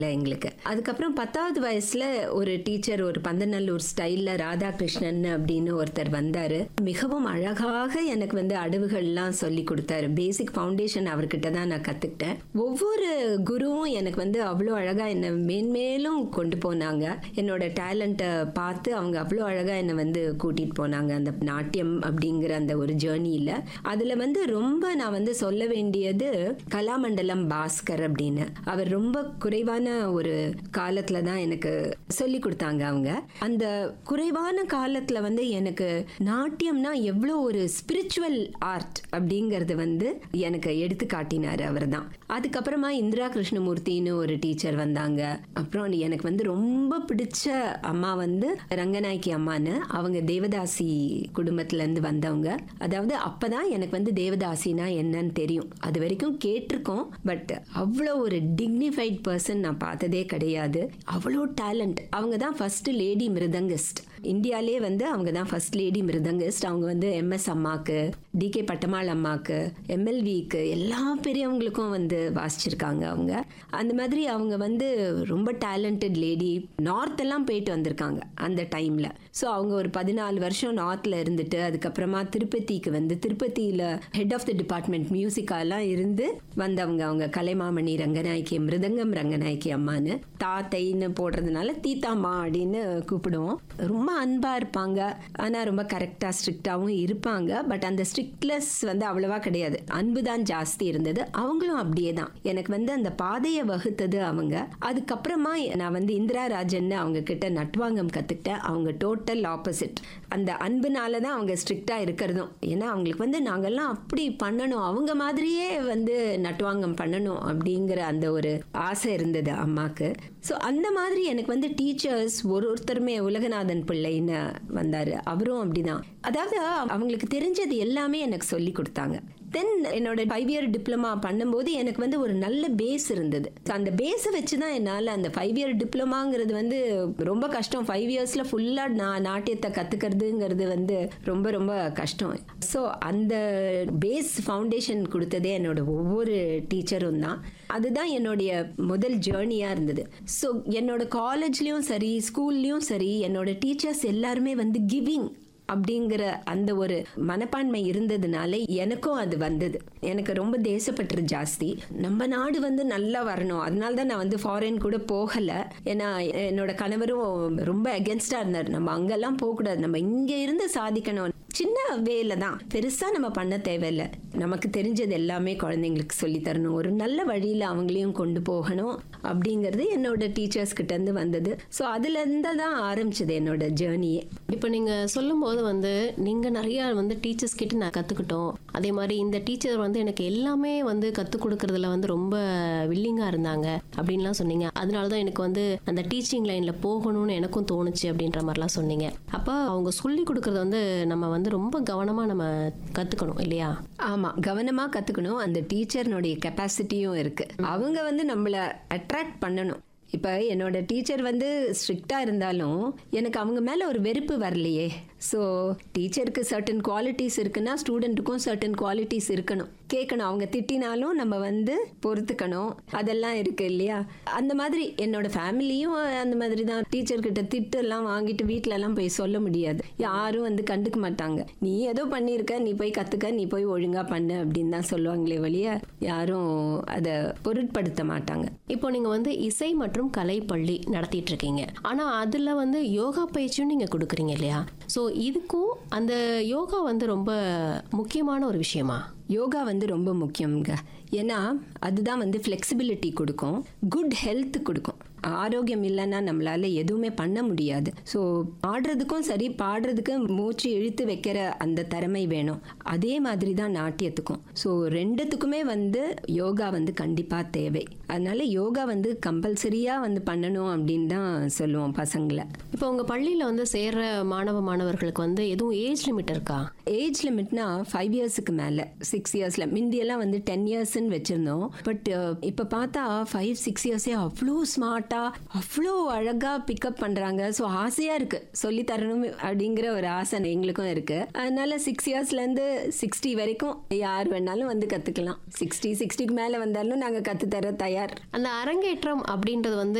இல்லை எங்களுக்கு அதுக்கப்புறம் பத்தாவது வயசுல ஒரு டீச்சர் ஒரு பந்தநல்லூர் ஸ்டைல்ல ராதாகிருஷ்ணன் அப்படின்னு ஒருத்தர் வந்தாரு மிகவும் அழகாக எனக்கு வந்து அடவுகள்லாம் சொல்லி கொடுத்தாரு பேசிக் ஃபவுண்டேஷன் அவர்கிட்ட தான் நான் கத்துக்கிட்டேன் ஒவ்வொரு குருவும் எனக்கு வந்து அவ்வளோ அழகா என்னை மேன்மேலும் கொண்டு போனாங்க என்னோட டேலண்ட்டை பார்த்து அவங்க அவ்வளோ அழகா என்னை வந்து கூட்டிட்டு போனாங்க அந்த நாட்டியம் அப்படிங்கிற அந்த ஒரு ஜேர்னியில் அதில் வந்து ரொம்ப நான் வந்து சொல்ல வேண்டியது கலாமண்டலம் பாஸ்கர் அப்படின்னு அவர் ரொம்ப குறைவான ஒரு காலத்துல தான் எனக்கு சொல்லி கொடுத்தாங்க அவங்க அந்த குறைவான காலத்துல வந்து எனக்கு நாட்டியம்னா எவ்வளோ ஒரு ஸ்பிரிச்சுவல் ஆர்ட் அப்படிங்கறது வந்து எனக்கு எடுத்து காட்டினாரு அவர் தான் அதுக்கப்புறமா இந்திரா கிருஷ்ணமூர்த்தின்னு ஒரு டீச்சர் வந்தாங்க அப்புறம் எனக்கு வந்து ரொம்ப பிடிச்ச அம்மா வந்து ரங்கநாயக்கி அம்மான்னு அவங்க தேவதாசி குடும்பத்துல இருந்து வந்தவங்க அதாவது அப்பதான் எனக்கு வந்து தேவதாசினா என்னன்னு தெரியும் அது வரைக்கும் கேட்டிருக்கோம் பட் அவ்வளோ ஒரு டிக்னிஃபைட் பர்சன் நான் பார்த்ததே கிடையாது அவ்வளோ டேலண்ட் அவங்க தான் ஃபர்ஸ்ட் லேடி மிருதங்கிஸ்ட் இந்தியாலே வந்து அவங்க தான் ஃபர்ஸ்ட் லேடி மிருதங்கிஸ்ட் அவங்க வந்து எம்எஸ் அம்மாக்கு டி கே பட்டமாள் அம்மாக்கு எம்எல்விக்கு எல்லா பெரியவங்களுக்கும் வந்து வாசிச்சிருக்காங்க அவங்க அந்த மாதிரி அவங்க வந்து ரொம்ப டேலண்டட் லேடி நார்த் எல்லாம் போயிட்டு வந்திருக்காங்க அந்த டைம்ல ஸோ அவங்க ஒரு பதினாலு வருஷம் நார்த்ல இருந்துட்டு அதுக்கப்புறமா திருப்பதிக்கு வந்து திருப்பதியில ஹெட் ஆஃப் த டிபார்ட்மெண்ட் மியூசிக்காலாம் இருந்து வந்தவங்க அவங்க கலைமாமணி ரங்கநாயக்கி மிருதங்கம் ரங்கநாயக்கி அம்மான்னு தாத்தைன்னு போடுறதுனால தீத்தாம்மா அப்படின்னு கூப்பிடுவோம் ரொம்ப அன்பா இருப்பாங்க ஆனா ரொம்ப கரெக்டா ஸ்ட்ரிக்டாவும் இருப்பாங்க பட் அந்த ஸ்ட்ரிக்ட்னஸ் வந்து அவ்வளவா கிடையாது அன்பு தான் ஜாஸ்தி இருந்தது அவங்களும் அப்படியே தான் எனக்கு வந்து அந்த பாதையை வகுத்தது அவங்க அதுக்கப்புறமா நான் வந்து இந்திரா ராஜன் அவங்க கிட்ட நட்வாங்கம் கத்துக்கிட்டேன் அவங்க டோட்டல் ஆப்போசிட் அந்த அன்புனால தான் அவங்க ஸ்ட்ரிக்டா இருக்கிறதும் ஏன்னா அவங்களுக்கு வந்து நாங்கெல்லாம் அப்படி பண்ணணும் அவங்க மாதிரியே வந்து நட்வாங்கம் பண்ணணும் அப்படிங்கிற அந்த ஒரு ஆசை இருந்தது அம்மாக்கு ஸோ அந்த மாதிரி எனக்கு வந்து டீச்சர்ஸ் ஒரு ஒருத்தருமே உலகநாதன் பிள்ளைன்னு வந்தாரு அவரும் அப்படிதான் அதாவது அவங்களுக்கு தெரிஞ்சது எல்லாமே எனக்கு சொல்லி கொடுத்தாங்க தென் என்னோட ஃபைவ் இயர் டிப்ளமா பண்ணும்போது எனக்கு வந்து ஒரு நல்ல பேஸ் இருந்தது So, அந்த பேஸை வச்சு தான் என்னால் அந்த ஃபைவ் இயர் டிப்ளமாங்கிறது வந்து ரொம்ப கஷ்டம் ஃபைவ் இயர்ஸில் ஃபுல்லாக நான் நாட்டியத்தை கற்றுக்கிறதுங்கிறது வந்து ரொம்ப ரொம்ப கஷ்டம் ஸோ அந்த பேஸ் ஃபவுண்டேஷன் கொடுத்ததே என்னோட ஒவ்வொரு டீச்சரும் தான் அதுதான் என்னுடைய முதல் ஜேர்னியாக இருந்தது ஸோ என்னோட காலேஜ்லேயும் சரி ஸ்கூல்லேயும் சரி என்னோட டீச்சர்ஸ் எல்லாருமே வந்து கிவிங் அப்படிங்கிற அந்த ஒரு மனப்பான்மை இருந்ததுனால எனக்கும் அது வந்தது எனக்கு ரொம்ப தேசப்பற்று ஜாஸ்தி நம்ம நாடு வந்து நல்லா வரணும் அதனால தான் நான் வந்து ஃபாரின் கூட போகலை ஏன்னா என்னோட கணவரும் ரொம்ப அகென்ஸ்டா இருந்தார் நம்ம அங்கெல்லாம் போகக்கூடாது நம்ம இங்க இருந்து சாதிக்கணும் சின்ன வேலை தான் பெருசா நம்ம பண்ண தேவையில்லை நமக்கு தெரிஞ்சது எல்லாமே குழந்தைங்களுக்கு சொல்லி தரணும் ஒரு நல்ல வழியில அவங்களையும் கொண்டு போகணும் அப்படிங்கிறது என்னோட டீச்சர்ஸ் கிட்ட இருந்து வந்தது ஸோ அதுல இருந்து தான் ஆரம்பிச்சது என்னோட ஜேர்னியே இப்போ நீங்க சொல்லும்போது வந்து நீங்க நிறைய வந்து டீச்சர்ஸ் கிட்ட நான் கத்துக்கிட்டோம் அதே மாதிரி இந்த டீச்சர் வந்து எனக்கு எல்லாமே வந்து கத்துக் கொடுக்கறதுல வந்து ரொம்ப வில்லிங்கா இருந்தாங்க அப்படின்லாம் சொன்னீங்க அதனால தான் எனக்கு வந்து அந்த டீச்சிங் லைன்ல போகணும்னு எனக்கும் தோணுச்சு அப்படின்ற மாதிரிலாம் சொன்னீங்க அப்போ அவங்க சொல்லி கொடுக்கறத வந்து நம்ம வந்து ரொம்ப கவனமா நம்ம கத்துக்கணும் இல்லையா ஆமா கவனமா கத்துக்கணும் அந்த டீச்சர்னுடைய கெப்பாசிட்டியும் இருக்கு அவங்க வந்து நம்மள அட்ராக்ட் பண்ணணும் இப்போ என்னோட டீச்சர் வந்து ஸ்ட்ரிக்டா இருந்தாலும் எனக்கு அவங்க மேல ஒரு வெறுப்பு வரலையே ஸோ டீச்சருக்கு சர்டன் குவாலிட்டிஸ் இருக்குன்னா ஸ்டூடெண்ட்டுக்கும் சர்டன் குவாலிட்டிஸ் இருக்கணும் கேட்கணும் அவங்க திட்டினாலும் நம்ம வந்து பொறுத்துக்கணும் அதெல்லாம் இருக்கு இல்லையா அந்த மாதிரி என்னோட ஃபேமிலியும் அந்த மாதிரி தான் டீச்சர் கிட்ட திட்டு எல்லாம் வாங்கிட்டு வீட்ல எல்லாம் போய் சொல்ல முடியாது யாரும் வந்து கண்டுக்க மாட்டாங்க நீ ஏதோ பண்ணியிருக்க நீ போய் கத்துக்க நீ போய் ஒழுங்கா பண்ணு அப்படின்னு தான் சொல்லுவாங்களே வழிய யாரும் அதை பொருட்படுத்த மாட்டாங்க இப்போ நீங்க வந்து இசை மற்றும் கலை பள்ளி நடத்திட்டு இருக்கீங்க ஆனா அதுல வந்து யோகா பயிற்சியும் நீங்க கொடுக்குறீங்க இல்லையா ஸோ இதுக்கும் அந்த யோகா வந்து ரொம்ப முக்கியமான ஒரு விஷயமா யோகா வந்து ரொம்ப முக்கியங்க ஏன்னா அதுதான் வந்து ஃப்ளெக்சிபிலிட்டி கொடுக்கும் குட் ஹெல்த் கொடுக்கும் ஆரோக்கியம் இல்லைன்னா நம்மளால எதுவுமே பண்ண முடியாது ஸோ ஆடுறதுக்கும் சரி பாடுறதுக்கு மூச்சு இழுத்து வைக்கிற அந்த திறமை வேணும் அதே மாதிரி தான் நாட்டியத்துக்கும் ஸோ ரெண்டுத்துக்குமே வந்து யோகா வந்து கண்டிப்பாக தேவை அதனால யோகா வந்து கம்பல்சரியாக வந்து பண்ணணும் அப்படின்னு தான் சொல்லுவோம் பசங்களை இப்போ உங்க பள்ளியில வந்து சேர்ற மாணவ மாணவர்களுக்கு வந்து எதுவும் ஏஜ் லிமிட் இருக்கா ஏஜ் லிமிட்னா ஃபைவ் இயர்ஸுக்கு மேலே சிக்ஸ் சிக்ஸ் இயர்ஸ்ல முந்தியெல்லாம் வந்து டென் இயர்ஸ்ன்னு வச்சிருந்தோம் பட் இப்போ பார்த்தா ஃபைவ் சிக்ஸ் இயர்ஸே அவ்வளோ ஸ்மார்ட்டா அவ்வளோ அழகா பிக்கப் பண்றாங்க ஸோ ஆசையா இருக்கு சொல்லி தரணும் அப்படிங்கிற ஒரு ஆசை எங்களுக்கும் இருக்கு அதனால சிக்ஸ் இயர்ஸ்ல இருந்து சிக்ஸ்டி வரைக்கும் யார் வேணாலும் வந்து கத்துக்கலாம் சிக்ஸ்டி சிக்ஸ்டிக்கு மேல வந்தாலும் நாங்க கத்து தர தயார் அந்த அரங்கேற்றம் அப்படின்றது வந்து